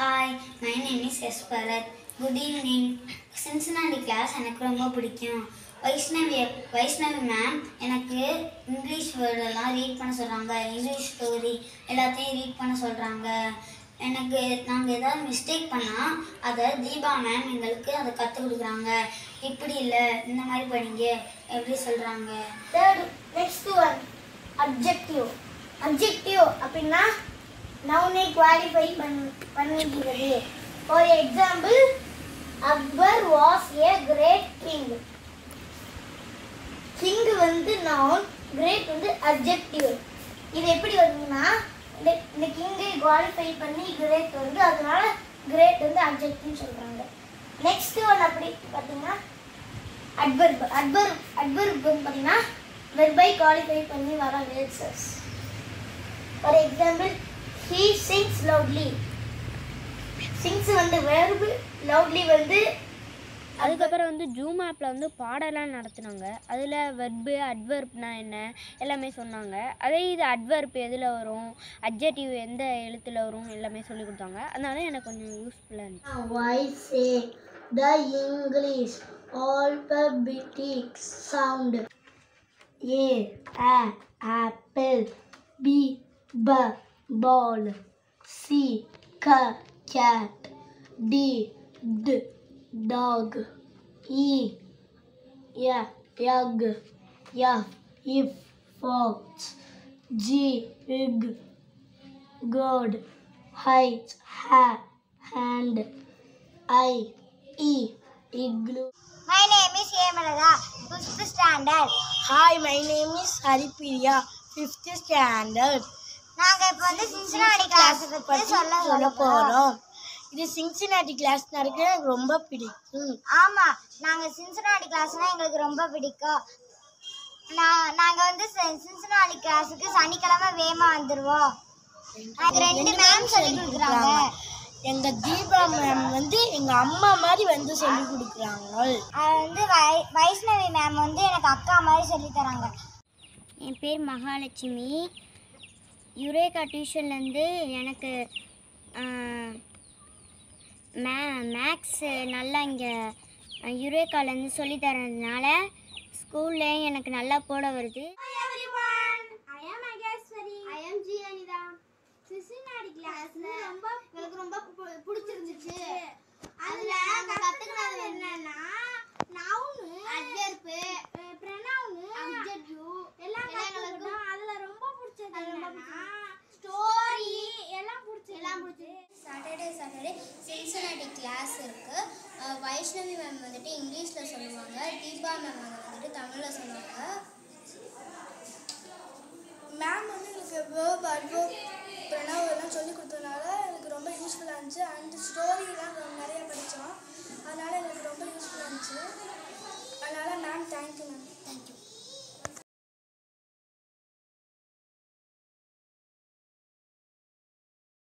Hi my name is S Bharath good evening சின்சனாடி class எனக்கு ரொம்ப பிடிக்கும் வைஷ்ணவி வைஷ்ணவி மேம் எனக்கு இங்கிலீஷ் வேர்டெல்லாம் ரீட் பண்ண சொல்கிறாங்க இங்கிலீஷ் ஸ்டோரி எல்லாத்தையும் ரீட் பண்ண சொல்கிறாங்க எனக்கு நாங்கள் ஏதாவது மிஸ்டேக் பண்ணால் அதை தீபா மேம் எங்களுக்கு அதை கற்றுக் கொடுக்குறாங்க இப்படி இல்லை இந்த மாதிரி படிங்க எப்படி சொல்கிறாங்க third next one objective objective அப்படின்னா நவுனை குவாலிஃபை பண் பண்ணுகிறது for example Akbar was a great king king வந்து நவுன் கிரேட் வந்து அப்ஜெக்டிவ் இது எப்படி வருதுன்னா இந்த இந்த கிங்கை குவாலிஃபை பண்ணி கிரேட் வந்து அதனால கிரேட் வந்து அப்ஜெக்டிவ்னு சொல்கிறாங்க நெக்ஸ்ட் ஒன் அப்படி பார்த்தீங்கன்னா அட்வர்ப் அட்வர்ப் அட்வர்ப் பார்த்தீங்கன்னா வெர்பை குவாலிஃபை பண்ணி வர words for example he sings loudly sings வந்து வெர்பு லவுட்லி வந்து அதுக்கப்புறம் வந்து ஜூம் ஆப்பில் வந்து பாடலாம் நடத்துனாங்க அதில் வெர்பு அட்வர்ப்னா என்ன எல்லாமே சொன்னாங்க அதே இது அட்வர்ப் எதில் வரும் அட்ஜெக்டிவ் எந்த எழுத்தில் வரும் எல்லாமே சொல்லி கொடுத்தாங்க அதனால எனக்கு கொஞ்சம் யூஸ்ஃபுல்லாக இருந்துச்சு why say the English alphabetic sound A a apple B b ball C c cat D d dog E yeah egg F if fox G pig God height ha hand I E igloo my name is Hemalatha fifth standard Hi, my name is Haripriya, fifth standard. நாங்கள் இப்போ வந்து சின்சனாடி class பற்றி சொல்ல சொல்ல போறோம் இது Cincinnati class நடக்க எனக்கு ரொம்ப பிடிக்கும் ஆமாம் நாங்கள் சின்சனாடி கிளாஸ்னால் எங்களுக்கு ரொம்ப பிடிக்கும் நான் நாங்கள் வந்து சி- சின்சனாடி கிளாஸுக்கு சனிக்கிழமை வேகமா வந்துடுவோம் எனக்கு ரெண்டு மேம் சொல்லி கொடுக்குறாங்க எங்க தீபா மேம் வந்து எங்க அம்மா மாதிரி வந்து சொல்லி கொடுக்குறாங்க அது வந்து வை வைஷ்ணவி மேம் வந்து எனக்கு அக்கா மாதிரி சொல்லி தராங்க என் பேர் மகாலட்சுமி யுரேகா டியூஷன்லேருந்து எனக்கு மே மேக்ஸ் நல்லா இங்கே யுரேக்காலேருந்து சொல்லி தரதுனால ஸ்கூல்லேயும் எனக்கு நல்லா போட வருது எனக்கு ரொம்ப பு- பிடிச்சிருந்துச்சு அதுல நாங்க கத்துக்கினது என்னன்னா நவுனு அட்வெர்ப் ப்ரனவுன் அட்ஜெக்டிவ் எல்லாம் கத்துக்கிட்டோம் அதுல ரொம்ப பிடிச்சது என்னன்னா ஸ்டோரி எல்லாம் பிடிச்சது எல்லாம் பிடிச்சது சாட்டர்டே சாட்டர்டே சின்சனாட்டி கிளாஸ் இருக்கு அஹ் வைஷ்ணவி மேம் வந்துட்டு இங்கிலீஷ்ல சொல்லுவாங்க தீபா மேம் வந்துட்டு தமிழ்ல சொல்லுவாங்க மேம் வந்து எங்களுக்கு வேர்ப் அட்வர்ப் பிரணவ் எல்லாம் சொல்லி கொடுத்ததுனால எனக்கு ரொம்ப யூஸ்ஃபுல்லாக இருந்துச்சு அண்ட் ஸ்டோரிலாம் நிறைய படித்தோம் அதனால் எனக்கு ரொம்ப யூஸ்ஃபுல்லாக இருந்துச்சு அதனால் மேம் தேங்க்யூ மேம் தேங்க்யூ